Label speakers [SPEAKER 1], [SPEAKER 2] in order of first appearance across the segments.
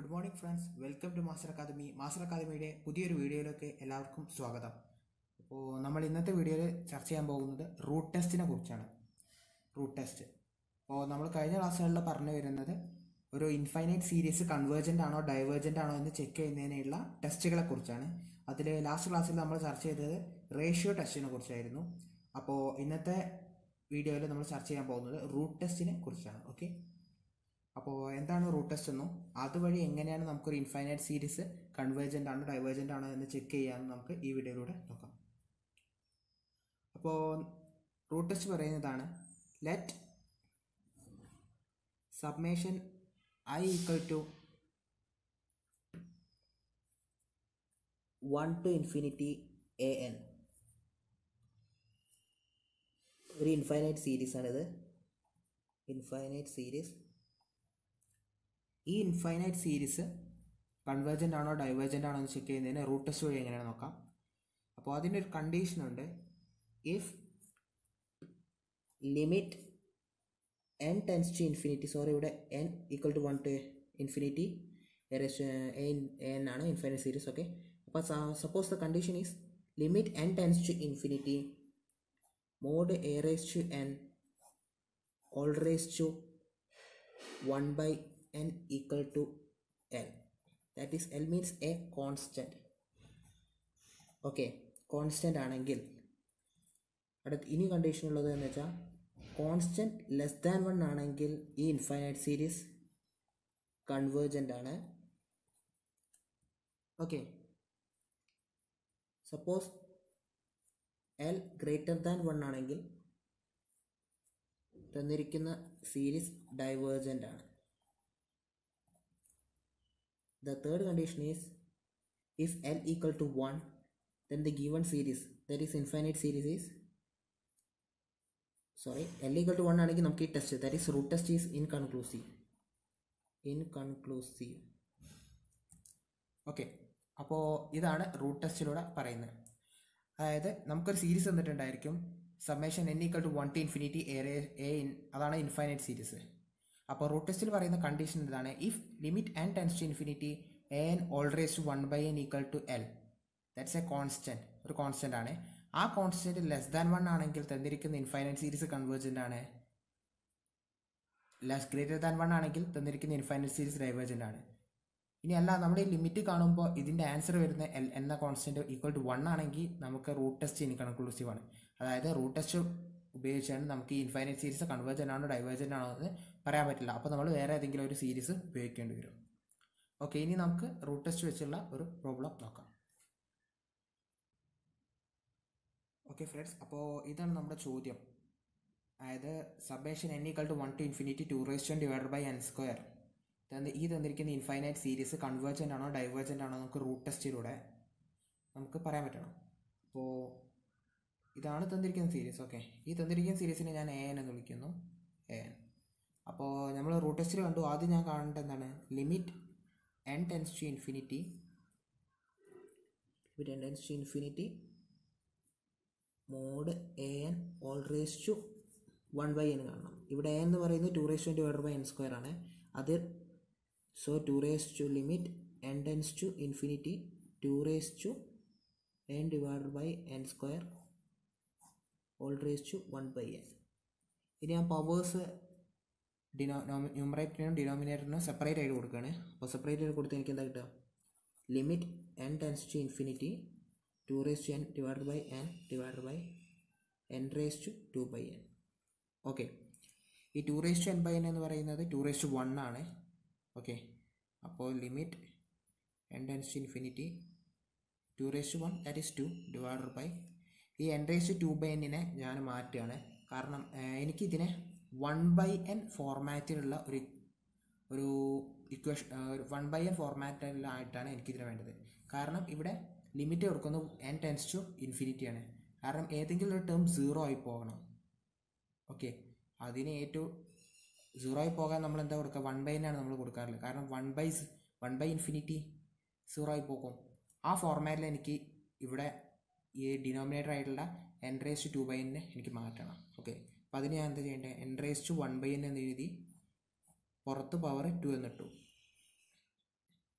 [SPEAKER 1] Good morning friends welcome to master academy master അക്കാദമിയുടെ പുതിയൊരു വീഡിയോയിലേക്ക് എല്ലാവർക്കും സ്വാഗതം അപ്പോൾ നമ്മൾ ഇന്നത്തെ വീഡിയോയിൽ ചർച്ച ചെയ്യാൻ പോകുന്നത് റൂട്ട് ടെസ്റ്റിനെ കുറിച്ചാണ് റൂട്ട് ടെസ്റ്റ് അപ്പോൾ നമ്മൾ കഴിഞ്ഞ ക്ലാസ്സുകളിൽ പറഞ്ഞു വരുന്നത് ഒരു ഇൻഫൈനൈറ്റ് സീരീസ് കൺവേർജൻ്റ് ആണോ ഡൈവേർജൻ്റ് ആണോ എന്ന് ചെക്ക് ചെയ്യുന്നതിനുള്ള ടെസ്റ്റുകളെ കുറിച്ചാണ് അതിൽ ലാസ്റ്റ് ക്ലാസ്സിൽ നമ്മൾ ചർച്ച ചെയ്തത് റേഷ്യോ ടെസ്റ്റിനെ കുറിച്ചായിരുന്നു അപ്പോൾ ഇന്നത്തെ വീഡിയോയിൽ നമ്മൾ ചർച്ച ചെയ്യാൻ പോകുന്നത് റൂട്ട് ടെസ്റ്റിനെ കുറിച്ചാണ് ഓക്കെ അപ്പോൾ എന്താണ് റൂട്ട് ടെസ്റ്റ് എന്നും അതുവഴി എങ്ങനെയാണ് നമുക്കൊരു ഇൻഫൈനൈറ്റ് സീരീസ് കൺവേർജൻ്റ് ആണോ ഡൈവേർജൻ്റ് ആണോ എന്ന് ചെക്ക് ചെയ്യാമെന്ന് നമുക്ക് ഈ വീഡിയോയിലൂടെ നോക്കാം അപ്പോൾ റൂട്ട് ടെസ്റ്റ് പറയുന്നതാണ് let summation I equal to one to infinity A N ഒരു ഇൻഫൈനൈറ്റ് സീരീസ് ആണിത് ഇൻഫൈനൈറ്റ് സീരീസ് ഈ ഇൻഫൈനൈറ്റ് സീരീസ് കൺവേർജൻ്റ് ആണോ ഡൈവേർജൻ്റ് ആണോ എന്ന് ചെക്ക് ചെയ്യുന്നതിന് റൂട്ട് ടെസ്റ്റ് വഴി എങ്ങനെയാണ് നോക്കാം അപ്പോൾ അതിൻ്റെ ഒരു കണ്ടീഷൻ ഉണ്ട് if limit N tends to infinity sorry ഇവിടെ N equal to one to infinity N ആണ് ഇൻഫൈനൈറ്റ് സീരീസ് ഓക്കെ അപ്പോൾ suppose the condition is limit N tends to infinity mod A raise to N all raise to one by n equal to L. That is L means a constant. Okay constant ആണെങ്കിൽ അടുത്ത് ഇനി condition ഉള്ളത് എന്ന് വെച്ചാൽ constant less than one ആണെങ്കിൽ ഈ infinite series convergent ആണ് okay suppose L greater than one ആണെങ്കിൽ തന്നിരിക്കുന്ന സീരീസ് ഡൈവേർജൻ്റ് ആണ് The third condition is if L equal to 1 then the given series that is infinite series is sorry L equal to 1 ആണെങ്കിൽ നമുക്ക് ഈ test that is root test is inconclusive inconclusive okay അപ്പോൾ ഇതാണ് root ടെസ്റ്റിലൂടെ പറയുന്നത് അതായത് നമുക്കൊരു series തന്നിട്ടുണ്ടായിരിക്കും summation N equal to one to infinity A A N അതാണ് ഇൻഫൈനൈറ്റ് സീരീസ് അപ്പോൾ റൂട്ട് ടെസ്റ്റിൽ പറയുന്ന കണ്ടീഷൻ ഇതാണ് if limit N tends to infinity A N all raise to one by N equal to L that's a constant ഒരു constant ആണ് ആ constant less than one ആണെങ്കിൽ തന്നിരിക്കുന്ന ഇൻഫൈനൈറ്റ് സീരീസ് കൺവേർജൻ്റ് ആണ് ലെസ് ഗ്രേറ്റർ ദാൻ വൺ ആണെങ്കിൽ തന്നിരിക്കുന്ന infinite series divergent ആണ് ഇനി അല്ല നമ്മുടെ ഈ ലിമിറ്റ് കാണുമ്പോൾ ഇതിൻ്റെ ആൻസർ വരുന്ന എൽ എന്ന കോൺസ്റ്റൻറ്റ് ഈക്വൽ ടു വൺ ആണെങ്കിൽ നമുക്ക് റൂട്ട് ടെസ്റ്റ് ഇനി കൺക്ലൂസീവ് ആണ് അതായത് റൂട്ട് ടെസ്റ്റ് ഉപയോഗിച്ചാണ് നമുക്ക് ഈ ഇൻഫൈനൈറ്റ് സീരീസ് കൺവേർജൻ്റ് ആണോ ഡൈവേർജൻ്റ് ആണോ എന്ന് പറയാൻ പറ്റില്ല അപ്പോൾ നമ്മൾ വേറെ ഏതെങ്കിലും ഒരു സീരീസ് ഉപയോഗിക്കേണ്ടി വരും ഓക്കെ ഇനി നമുക്ക് റൂട്ട് ടെസ്റ്റ് വെച്ചുള്ള ഒരു പ്രോബ്ലം നോക്കാം ഓക്കെ ഫ്രണ്ട്സ് അപ്പോൾ ഇതാണ് നമ്മുടെ ചോദ്യം അതായത് summation N equal to one to infinity two raise to N divide by N square ഈ തന്നിരിക്കുന്ന ഇൻഫൈനൈറ്റ് സീരീസ് കൺവേർജൻ്റ് ആണോ ഡൈവേർജൻ്റ് ആണോ നമുക്ക് റൂട്ട് ടെസ്റ്റിലൂടെ നമുക്ക് പറയാൻ പറ്റണം അപ്പോൾ ഇതാണ് തന്നിരിക്കുന്ന സീരീസ് ഓക്കെ ഈ തന്നിരിക്കുന്ന സീരീസിനെ ഞാൻ എ എൻ എന്ന് വിളിക്കുന്നു എ എൻ അപ്പോൾ നമ്മൾ റൂട്ട് ടെസ്റ്റിൽ കണ്ടു ആദ്യം ഞാൻ കാണേണ്ടത് എന്താണ് limit N tends to infinity limit N tends to infinity mod A N all raise to one by N കാണണം ഇവിടെ എ എന്ന് പറയുന്നത് two raise to divide by N square ആണ് അത് so two raise to limit N tends to infinity two raise to N divide by N square all raise to one by N ഇനി ആ powers ഡിനോ ന്യൂമറേറ്ററിനും ഡിനോമിനേറ്ററിനും separate ആയിട്ട് കൊടുക്കുകയാണ് അപ്പോൾ സെപ്പറേറ്റ് ആയിട്ട് കൊടുത്ത് എനിക്ക് എന്താ കിട്ടുക limit N tends to infinity two raise to N divide by N divide by N raise to two by N okay ഈ two raise to N by N എന്ന് പറയുന്നത് ടു റേസ് ടു വൺ ആണ് okay അപ്പോൾ limit N tends to infinity two raise to one that is two divide by ഈ N raise to by എന്നിനെ ഞാൻ മാറ്റുകയാണ് കാരണം എനിക്കിതിനെ വൺ ബൈ എൻ ഫോർമാറ്റിലുള്ള ഒരു ഒരു ഇക്വേഷൻ വൺ ബൈ എൻ ഫോർമാറ്റിലായിട്ടാണ് എനിക്കിതിന് വേണ്ടത് കാരണം ഇവിടെ ലിമിറ്റ് കൊടുക്കുന്നത് എൻ ടെൻസ് ടു ഇൻഫിനിറ്റി ആണ് കാരണം ഏതെങ്കിലും ഒരു ടേം സീറോ ആയി പോകണം ഓക്കെ അതിന് ഏറ്റവും സീറോ ആയി പോകാൻ നമ്മൾ എന്താ കൊടുക്കുക വൺ ബൈ ആണ് നമ്മൾ കൊടുക്കാറുള്ളത് കാരണം one by one by infinity zero ആയി പോകും ആ ഫോർമാറ്റിൽ എനിക്ക് ഇവിടെ ഈ ഡിനോമിനേറ്റർ ആയിട്ടുള്ള N raise to two by എന്നെ എനിക്ക് മാറ്റണം ഓക്കെ അപ്പോൾ അതിന് ഞാൻ എന്താ ചെയ്യേണ്ടത് N raise to one by N എന്ന് എഴുതി പുറത്ത് പവർ ടു എന്നിട്ടു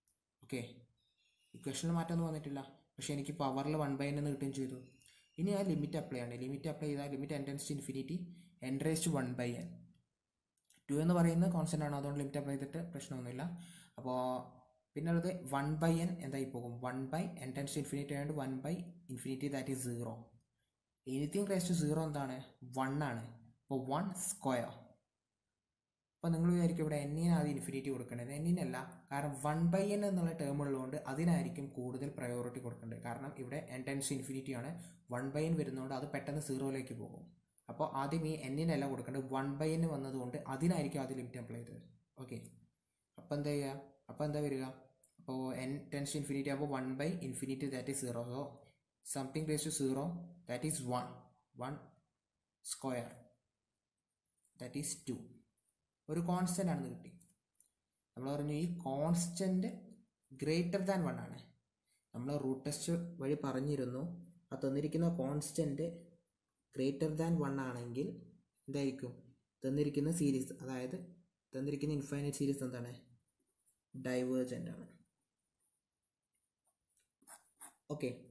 [SPEAKER 1] ഓക്കെ ഇക്വേഷനിൽ മാറ്റമൊന്നും വന്നിട്ടില്ല പക്ഷേ എനിക്ക് പവറിൽ വൺ ബൈ എൻ എന്ന് കിട്ടുകയും ചെയ്തു ഇനി ആ ലിമിറ്റ് അപ്ലൈ ആണ് ലിമിറ്റ് അപ്ലൈ ചെയ്താൽ limit N tends to infinity N raise to one by N to എന്ന് പറയുന്നത് കോൺസ്റ്റൻ്റ് ആണ് അതുകൊണ്ട് ലിമിറ്റ് അപ്ലൈ ചെയ്തിട്ട് പ്രശ്നമൊന്നുമില്ല അപ്പോൾ പിന്നെ ഉള്ളത് വൺ ബൈ എൻ എന്തായി പോകും one by N tends infinity ആയതുകൊണ്ട് one by infinity that is zero anything raise to zero എന്താണ് വൺ ആണ് അപ്പോൾ വൺ സ്ക്വയർ അപ്പോൾ നിങ്ങൾ വിചാരിക്കും ഇവിടെ എന്നിന് ആദ്യം ഇൻഫിനിറ്റി കൊടുക്കേണ്ടത് എന്നിനല്ല കാരണം വൺ ബൈ എൻ എന്നുള്ള ടേം ഉള്ളതുകൊണ്ട് അതിനായിരിക്കും കൂടുതൽ പ്രയോറിറ്റി കൊടുക്കേണ്ടത് കാരണം ഇവിടെ എൻ ടെൻസ് ഇൻഫിനിറ്റി ആണ് വൺ ബൈ എൻ വരുന്നതുകൊണ്ട് അത് പെട്ടെന്ന് സീറോയിലേക്ക് പോകും അപ്പോൾ ആദ്യം ഈ എന്നിനല്ല കൊടുക്കേണ്ടത് വൺ ബൈ എൻ വന്നതുകൊണ്ട് അതിനായിരിക്കും ആദ്യം ലിമിറ്റ് അപ്ലൈ ചെയ്തത് ഓക്കെ അപ്പോൾ എന്താ ചെയ്യുക അപ്പോൾ എന്താ വരിക അപ്പോൾ എൻ ടെൻസ് ഇൻഫിനിറ്റി ആകുമ്പോൾ one by infinity that is zero so something raise to zero that is one one square that is two ഒരു കോൺസ്റ്റൻ്റ് ആണെന്ന് കിട്ടി നമ്മൾ പറഞ്ഞു ഈ കോൺസ്റ്റൻ്റ് ഗ്രേറ്റർ ദാൻ വൺ ആണ് നമ്മൾ റൂട്ട് ടെസ്റ്റ് വഴി പറഞ്ഞിരുന്നു ആ തന്നിരിക്കുന്ന കോൺസ്റ്റൻ്റ് ഗ്രേറ്റർ ദാൻ വൺ ആണെങ്കിൽ എന്തായിരിക്കും തന്നിരിക്കുന്ന സീരീസ് അതായത് തന്നിരിക്കുന്ന ഇൻഫൈനൈറ്റ് സീരീസ് എന്താണ് ഡൈവേർജൻ്റ് ആണ് ഓക്കെ